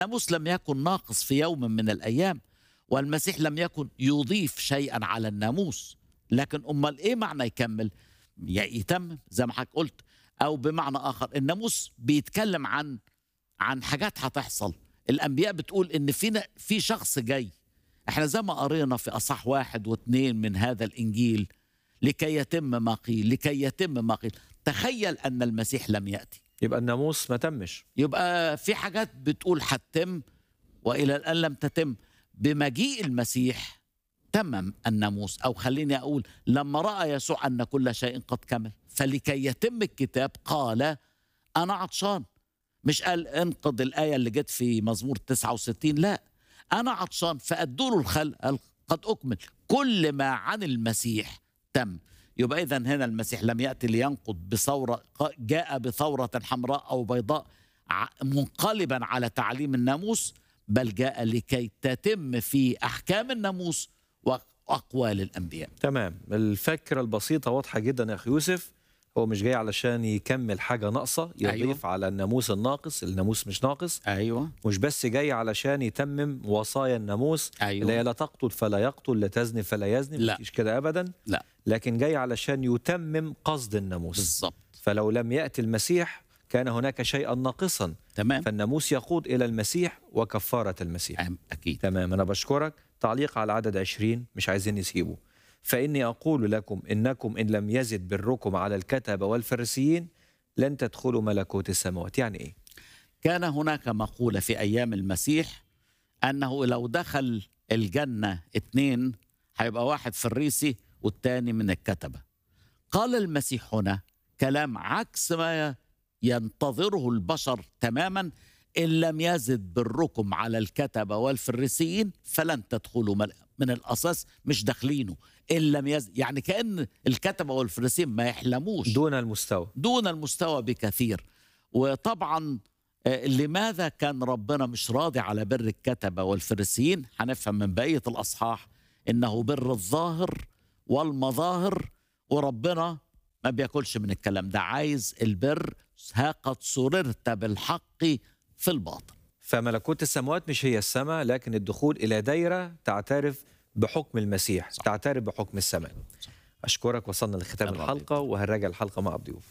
الناموس لم يكن ناقص في يوم من الأيام والمسيح لم يكن يضيف شيئا على الناموس لكن أمال إيه معنى يكمل يتم زي ما حضرتك قلت أو بمعنى آخر الناموس بيتكلم عن عن حاجات هتحصل الأنبياء بتقول إن في في شخص جاي احنا زي ما قرينا في أصح واحد واثنين من هذا الإنجيل لكي يتم ما قيل لكي يتم ما قيل تخيل أن المسيح لم يأتي يبقى الناموس ما تمش يبقى في حاجات بتقول هتتم والى الان لم تتم بمجيء المسيح تمم الناموس او خليني اقول لما راى يسوع ان كل شيء قد كمل فلكي يتم الكتاب قال انا عطشان مش قال انقض الايه اللي جت في مزمور 69 لا انا عطشان فادوا له الخلق قال قد اكمل كل ما عن المسيح تم يبقى اذا هنا المسيح لم ياتي لينقض بثوره جاء بثوره حمراء او بيضاء ع- منقلبا على تعليم الناموس بل جاء لكي تتم في احكام الناموس واقوال الانبياء تمام الفكرة البسيطة واضحة جدا يا أخي يوسف هو مش جاي علشان يكمل حاجة ناقصة يضيف أيوة. على الناموس الناقص الناموس مش ناقص ايوه مش بس جاي علشان يتمم وصايا الناموس أيوة. اللي هي لا تقتل فلا يقتل لا تزني فلا يزني لا. مفيش كده أبدا لا لكن جاي علشان يتمم قصد الناموس بالظبط فلو لم يأتي المسيح كان هناك شيئا ناقصا تمام فالناموس يقود إلى المسيح وكفارة المسيح أم- اكيد تمام أنا بشكرك تعليق على عدد عشرين مش عايزين نسيبه فإني أقول لكم إنكم إن لم يزد بركم على الكتبة والفريسيين لن تدخلوا ملكوت السماوات يعني إيه؟ كان هناك مقولة في أيام المسيح أنه لو دخل الجنة اتنين هيبقى واحد فريسي والتاني من الكتبة قال المسيح هنا كلام عكس ما ينتظره البشر تماما إن لم يزد بركم على الكتبة والفريسيين فلن تدخلوا مل- من الأساس مش داخلينه إن لم يزد يعني كأن الكتبة والفريسيين ما يحلموش دون المستوى دون المستوى بكثير وطبعا آه، لماذا كان ربنا مش راضي على بر الكتبة والفريسيين هنفهم من بقية الأصحاح إنه بر الظاهر والمظاهر وربنا ما بياكلش من الكلام ده عايز البر ها قد سررت بالحق في الباطن فملكوت السماوات مش هي السماء لكن الدخول إلى دايرة تعترف بحكم المسيح صح. تعترف بحكم السماء أشكرك وصلنا لختام الله الحلقة وهنراجع الحلقة مع الضيوف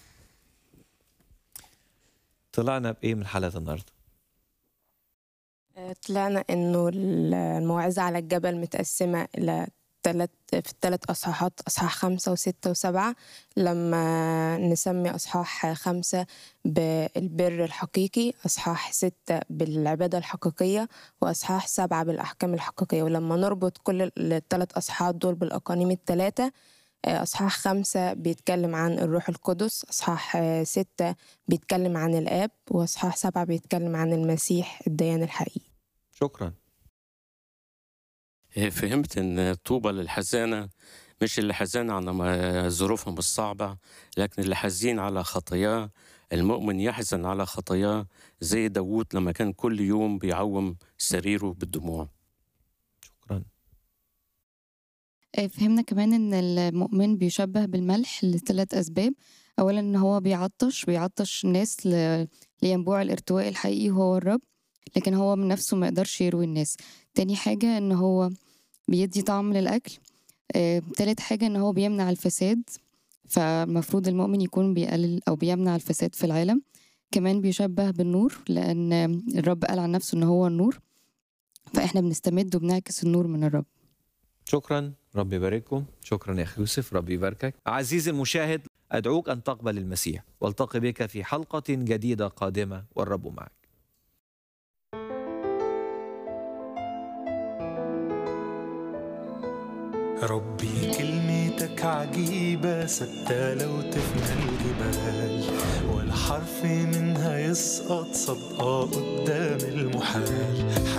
طلعنا بإيه من حلقة النهاردة؟ آه، طلعنا انه الموعظة على الجبل متقسمة إلى تلت في الثلاث أصحاحات أصحاح خمسة وستة وسبعة لما نسمي أصحاح خمسة بالبر الحقيقي أصحاح ستة بالعبادة الحقيقية وأصحاح سبعة بالأحكام الحقيقية ولما نربط كل الثلاث أصحاحات دول بالأقانيم الثلاثة آه، أصحاح خمسة بيتكلم عن الروح القدس أصحاح آه، ستة بيتكلم عن الآب وأصحاح سبعة بيتكلم عن المسيح الديان الحقيقي شكرا إيه، فهمت ان طوبى للحزانه مش اللي حزان على ما- ظروفهم الصعبه لكن اللي حزين على خطاياه المؤمن يحزن على خطاياه زي داوود لما كان كل يوم بيعوم سريره بالدموع شكرا آه، فهمنا كمان ان المؤمن بيشبه بالملح لثلاث اسباب اولا ان هو بيعطش بيعطش الناس ل... لينبوع الارتواء الحقيقي وهو الرب لكن هو من نفسه ما يقدرش يروي الناس تاني حاجة ان هو بيدي طعم للاكل آه، تالت حاجة ان هو بيمنع الفساد فالمفروض المؤمن يكون بيقلل او بيمنع الفساد في العالم كمان بيشبه بالنور لان الرب قال عن نفسه ان هو النور فاحنا بنستمد وبنعكس النور من الرب شكرا ربي يبارككم شكرا يا اخي يوسف ربي يباركك عزيزي المشاهد ادعوك ان تقبل المسيح والتقي بك في حلقه جديده قادمه والرب معك ربي كلمتك عجيبة ثابتة لو تفنى الجبال ولا حرف منها يسقط صدقة قدام المحال